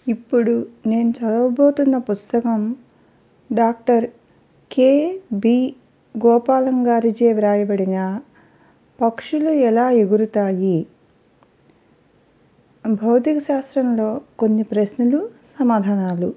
ఇప్పుడు నేను చదవబోతున్న పుస్తకం డాక్టర్ కె బి గోపాలం గారిచే వ్రాయబడిన పక్షులు ఎలా ఎగురుతాయి భౌతిక శాస్త్రంలో కొన్ని ప్రశ్నలు సమాధానాలు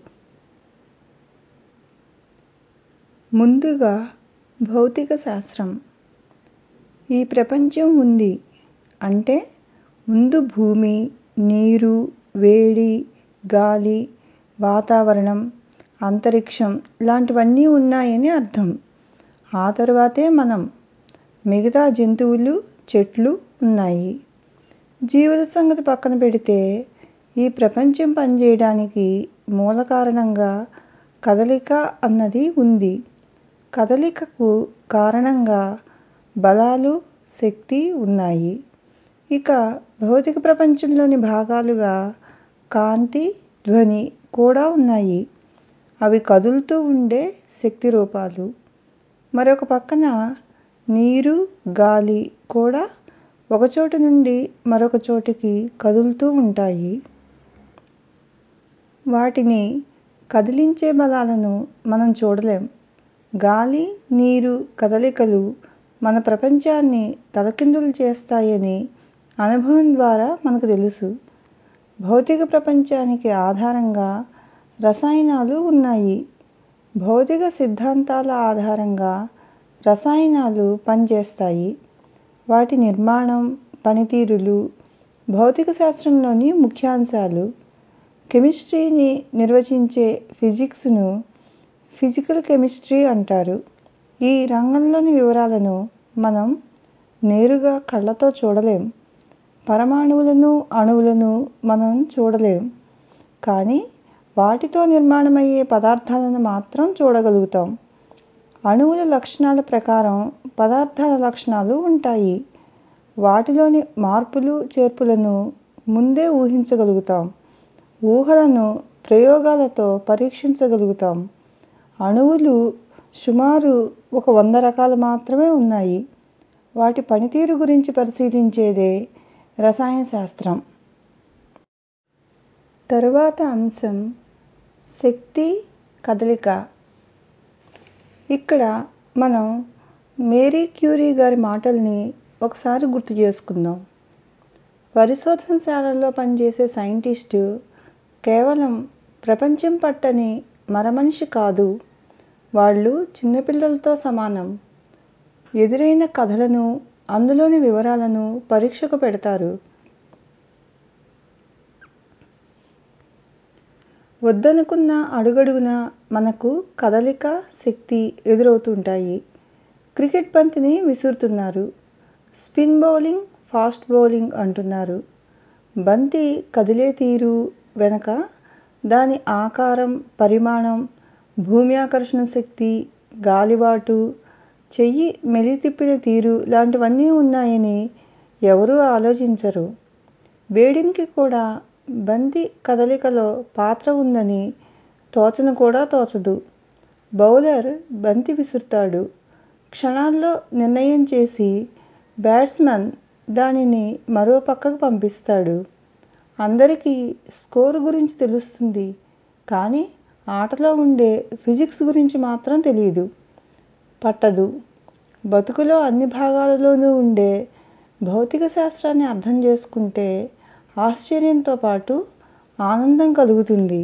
ముందుగా భౌతిక శాస్త్రం ఈ ప్రపంచం ఉంది అంటే ముందు భూమి నీరు వేడి గాలి వాతావరణం అంతరిక్షం లాంటివన్నీ ఉన్నాయని అర్థం ఆ తరువాతే మనం మిగతా జంతువులు చెట్లు ఉన్నాయి జీవుల సంగతి పక్కన పెడితే ఈ ప్రపంచం పనిచేయడానికి మూల కారణంగా కదలిక అన్నది ఉంది కదలికకు కారణంగా బలాలు శక్తి ఉన్నాయి ఇక భౌతిక ప్రపంచంలోని భాగాలుగా కాంతి ధ్వని కూడా ఉన్నాయి అవి కదులుతూ ఉండే శక్తి రూపాలు మరొక పక్కన నీరు గాలి కూడా ఒక చోటు నుండి మరొక చోటికి కదులుతూ ఉంటాయి వాటిని కదిలించే బలాలను మనం చూడలేం గాలి నీరు కదలికలు మన ప్రపంచాన్ని తలకిందులు చేస్తాయని అనుభవం ద్వారా మనకు తెలుసు భౌతిక ప్రపంచానికి ఆధారంగా రసాయనాలు ఉన్నాయి భౌతిక సిద్ధాంతాల ఆధారంగా రసాయనాలు పనిచేస్తాయి వాటి నిర్మాణం పనితీరులు భౌతిక శాస్త్రంలోని ముఖ్యాంశాలు కెమిస్ట్రీని నిర్వచించే ఫిజిక్స్ను ఫిజికల్ కెమిస్ట్రీ అంటారు ఈ రంగంలోని వివరాలను మనం నేరుగా కళ్ళతో చూడలేం పరమాణువులను అణువులను మనం చూడలేం కానీ వాటితో నిర్మాణమయ్యే పదార్థాలను మాత్రం చూడగలుగుతాం అణువుల లక్షణాల ప్రకారం పదార్థాల లక్షణాలు ఉంటాయి వాటిలోని మార్పులు చేర్పులను ముందే ఊహించగలుగుతాం ఊహలను ప్రయోగాలతో పరీక్షించగలుగుతాం అణువులు సుమారు ఒక వంద రకాలు మాత్రమే ఉన్నాయి వాటి పనితీరు గురించి పరిశీలించేదే రసాయన శాస్త్రం తరువాత అంశం శక్తి కదలిక ఇక్కడ మనం మేరీ క్యూరీ గారి మాటల్ని ఒకసారి గుర్తు చేసుకుందాం పరిశోధనశాలల్లో పనిచేసే సైంటిస్టు కేవలం ప్రపంచం పట్టని మరమనిషి కాదు వాళ్ళు చిన్నపిల్లలతో సమానం ఎదురైన కథలను అందులోని వివరాలను పరీక్షకు పెడతారు వద్దనుకున్న అడుగడుగునా మనకు కదలిక శక్తి ఎదురవుతుంటాయి క్రికెట్ బంతిని విసురుతున్నారు స్పిన్ బౌలింగ్ ఫాస్ట్ బౌలింగ్ అంటున్నారు బంతి కదిలే తీరు వెనక దాని ఆకారం పరిమాణం భూమి ఆకర్షణ శక్తి గాలివాటు చెయ్యి మెలితిప్పిన తీరు లాంటివన్నీ ఉన్నాయని ఎవరూ ఆలోచించరు వేడింకి కూడా బంతి కదలికలో పాత్ర ఉందని తోచను కూడా తోచదు బౌలర్ బంతి విసురుతాడు క్షణాల్లో నిర్ణయం చేసి బ్యాట్స్మన్ దానిని మరో పక్కకు పంపిస్తాడు అందరికీ స్కోరు గురించి తెలుస్తుంది కానీ ఆటలో ఉండే ఫిజిక్స్ గురించి మాత్రం తెలియదు పట్టదు బతుకులో అన్ని భాగాలలోనూ ఉండే భౌతిక శాస్త్రాన్ని అర్థం చేసుకుంటే ఆశ్చర్యంతో పాటు ఆనందం కలుగుతుంది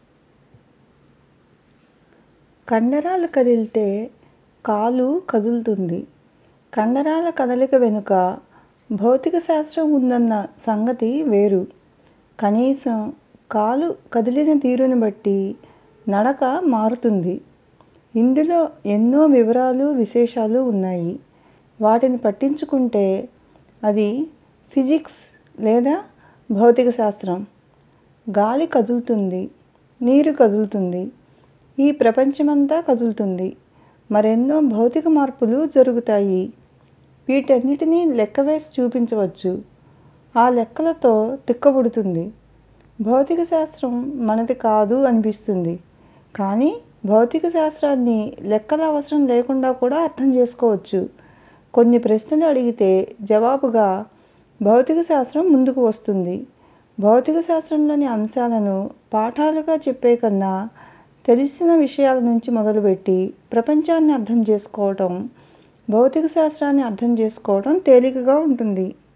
కండరాలు కదిలితే కాలు కదులుతుంది కండరాల కదలిక వెనుక భౌతిక శాస్త్రం ఉందన్న సంగతి వేరు కనీసం కాలు కదిలిన తీరుని బట్టి నడక మారుతుంది ఇందులో ఎన్నో వివరాలు విశేషాలు ఉన్నాయి వాటిని పట్టించుకుంటే అది ఫిజిక్స్ లేదా భౌతిక శాస్త్రం గాలి కదులుతుంది నీరు కదులుతుంది ఈ ప్రపంచమంతా కదులుతుంది మరెన్నో భౌతిక మార్పులు జరుగుతాయి వీటన్నిటినీ లెక్కవేసి చూపించవచ్చు ఆ లెక్కలతో తిక్కపుడుతుంది భౌతిక శాస్త్రం మనది కాదు అనిపిస్తుంది కానీ భౌతిక శాస్త్రాన్ని లెక్కల అవసరం లేకుండా కూడా అర్థం చేసుకోవచ్చు కొన్ని ప్రశ్నలు అడిగితే జవాబుగా భౌతిక శాస్త్రం ముందుకు వస్తుంది భౌతిక శాస్త్రంలోని అంశాలను పాఠాలుగా చెప్పే కన్నా తెలిసిన విషయాల నుంచి మొదలుపెట్టి ప్రపంచాన్ని అర్థం చేసుకోవటం భౌతిక శాస్త్రాన్ని అర్థం చేసుకోవటం తేలికగా ఉంటుంది